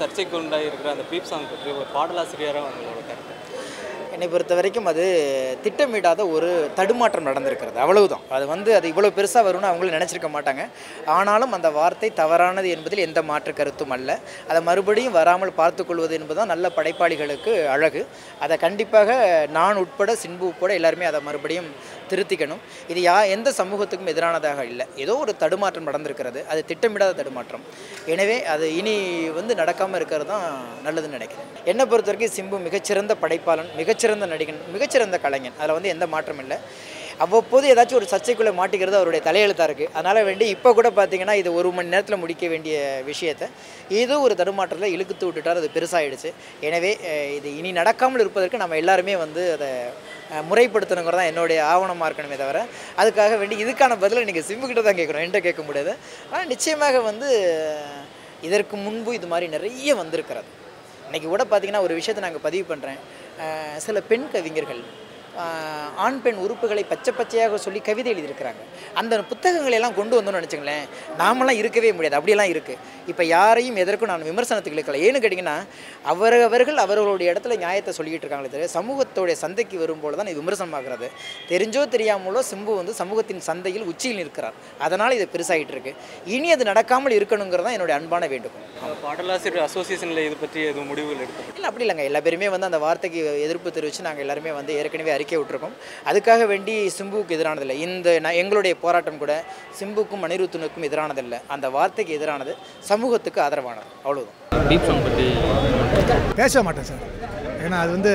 சர்ச்சைக்கு உண்டாகி இருக்கிற அந்த பீப் சாங் பற்றி ஒரு பாடலாசிரியராக உங்களோட கருத்து என்னை பொறுத்த வரைக்கும் அது திட்டமிடாத ஒரு தடுமாற்றம் நடந்திருக்கிறது அவ்வளவுதான் அது வந்து அது இவ்வளோ பெருசாக வரும்னு அவங்களும் நினச்சிருக்க மாட்டாங்க ஆனாலும் அந்த வார்த்தை தவறானது என்பதில் எந்த மாற்று கருத்தும் அல்ல அதை மறுபடியும் வராமல் பார்த்துக்கொள்வது என்பதுதான் நல்ல படைப்பாளிகளுக்கு அழகு அதை கண்டிப்பாக நான் உட்பட சின்பு உட்பட எல்லாருமே அதை மறுபடியும் திருத்திக்கணும் இது யா எந்த சமூகத்துக்கும் எதிரானதாக இல்லை ஏதோ ஒரு தடுமாற்றம் நடந்திருக்கிறது அது திட்டமிடாத தடுமாற்றம் எனவே அது இனி வந்து நடக்காமல் இருக்கிறது தான் நல்லதுன்னு நினைக்கிறேன் என்னை பொறுத்த வரைக்கும் சிம்பு மிகச்சிறந்த படைப்பாளன் மிகச்சிறந்த நடிகன் மிகச்சிறந்த கலைஞன் அதில் வந்து எந்த மாற்றம் இல்லை அவ்வப்போது ஏதாச்சும் ஒரு சர்ச்சைக்குள்ளே மாட்டிக்கிறது அவருடைய தலையெழுத்தாக இருக்குது அதனால் வேண்டி இப்போ கூட பார்த்தீங்கன்னா இது ஒரு மணி நேரத்தில் முடிக்க வேண்டிய விஷயத்தை ஏதோ ஒரு தடுமாற்றத்தில் இழுக்குத்து விட்டுட்டார் அது பெருசாகிடுச்சு எனவே அஹ், இது இனி நடக்காமல் இருப்பதற்கு நம்ம எல்லாருமே வந்து அதை அஹ், முறைப்படுத்தணுங்கிறது தான் என்னுடைய ஆவணமாக இருக்கணுமே தவிர அதுக்காக வேண்டி இதுக்கான பதிலை நீங்கள் சிம்புக்கிட்ட தான் கேட்கணும் என்கிட்ட கேட்க முடியாது ஆனால் நிச்சயமாக வந்து அஹ், இதற்கு முன்பு இது மாதிரி நிறைய வந்திருக்கிறது இன்றைக்கி கூட பார்த்தீங்கன்னா ஒரு விஷயத்தை நாங்கள் பதிவு பண்ணுறேன் சில பெண் கவிஞர்கள் ஆஹ், ஆண் பெண் உறுப்புகளை பச்சை பச்சையாக சொல்லி கவிதை எழுதியிருக்கிறாங்க அந்த புத்தகங்களை எல்லாம் கொண்டு வந்தோம்னு நினச்சிங்களேன் நாமெல்லாம் இருக்கவே முடியாது அப்படியெல்லாம் இருக்குது இப்போ யாரையும் எதற்கும் நான் விமர்சனத்துக்கு இழுக்கல ஏன்னு கேட்டிங்கன்னா அவரவர்கள் அவர்களுடைய இடத்துல நியாயத்தை சொல்லிக்கிட்டு இருக்காங்களே தவிர சமூகத்தோடைய சந்தைக்கு வரும்போது தான் இது விமர்சனமாகிறது தெரிஞ்சோ தெரியாமலோ சிம்பு வந்து சமூகத்தின் சந்தையில் உச்சியில் நிற்கிறார் அதனால் இது பெருசாகிட்டு இருக்கு இனி அது நடக்காமல் இருக்கணுங்கிறது தான் என்னுடைய அன்பான வேண்டுகோள் பாடலாசிரியர் அசோசியேஷனில் இது பற்றி எதுவும் முடிவுகள் எடுக்கப்பட்டு இல்லை அப்படி இல்லைங்க எல்லா பேருமே வந்து அந்த வார்த்தைக்கு எதிர்ப்பு தெரிவித்து நாங்கள் எல்லாருமே வந்து ஏற்கனவே அறிக்கை விட்டுருக்கோம் அதுக்காக வேண்டி சிம்புவுக்கு எதிரானதில்லை இந்த நான் எங்களுடைய போராட்டம் கூட சிம்புக்கும் அனிருத்தனுக்கும் எதிரானதில்லை அந்த வார்த்தைக்கு எதிரானது சமூகத்துக்கு ஆதரவானது அவ்வளவுதான் பீப் சாங் பற்றி பேச மாட்டேன் சார் ஏன்னா அது வந்து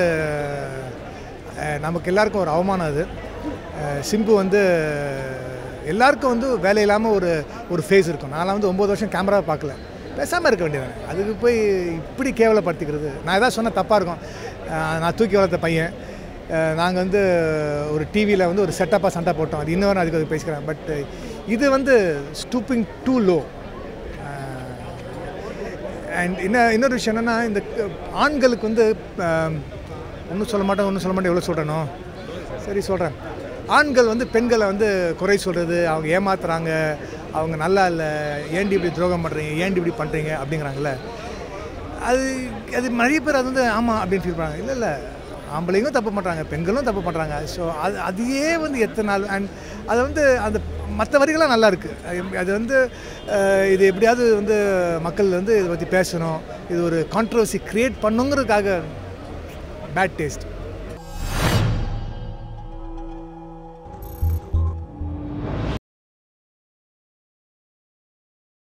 அஹ், நமக்கு எல்லாருக்கும் ஒரு அவமானம் அது அஹ், சிம்பு வந்து எல்லாருக்கும் வந்து வேலை இல்லாமல் ஒரு ஒரு ஃபேஸ் இருக்கும் நான்லாம் வந்து ஒம்பது வருஷம் கேமரா பார்க்கல பேசாமல் இருக்க வேண்டியது அதுக்கு போய் இப்படி கேவலப்படுத்திக்கிறது நான் எதாவது சொன்னால் தப்பாக இருக்கும் அஹ், நான் தூக்கி வளர்த்த பையன் நாங்கள் வந்து ஒரு டிவியில் வந்து ஒரு செட்டப்பாக சண்டை போட்டோம் அது இன்னொரு அதுக்கு அது பேசிக்கிறேன் பட் இது வந்து ஸ்டூப்பிங் டூ லோ அண்ட் இன்ன இன்னொரு விஷயம் என்னென்னா இந்த க- ஆண்களுக்கு வந்து ஒன்றும் சொல்ல மாட்டேன் ஒன்றும் சொல்ல மாட்டேன் எவ்வளோ சொல்கிறேனோ சரி சொல்கிறேன் ஆண்கள் வந்து பெண்களை வந்து குறை சொல்கிறது அவங்க ஏமாத்துறாங்க அவங்க நல்லா இல்லை ஏண்டி இப்படி துரோகம் பண்ணுறீங்க ஏண்டி இப்படி பண்ணுறீங்க அப்படிங்கிறாங்கல்ல அது அது நிறைய பேர் அது வந்து ஆமாம் அப்படின்னு ஃபீல் பண்ணுறாங்க இல்லை இல்லை ஆம்பளைங்களும் தப்பு பண்ணுறாங்க பெண்களும் தப்பு பண்ணுறாங்க ஸோ அது அதையே வந்து எத்தனை நாள் அண்ட் அது வந்து அந்த மற்ற வரிகள்லாம் நல்லா இருக்குது அது வந்து அஹ், இது எப்படியாவது வந்து மக்கள் வந்து இதை பற்றி பேசணும் இது ஒரு கான்ட்ரவர்சி க்ரியேட் பண்ணுங்கிறதுக்காக பேட் டேஸ்ட்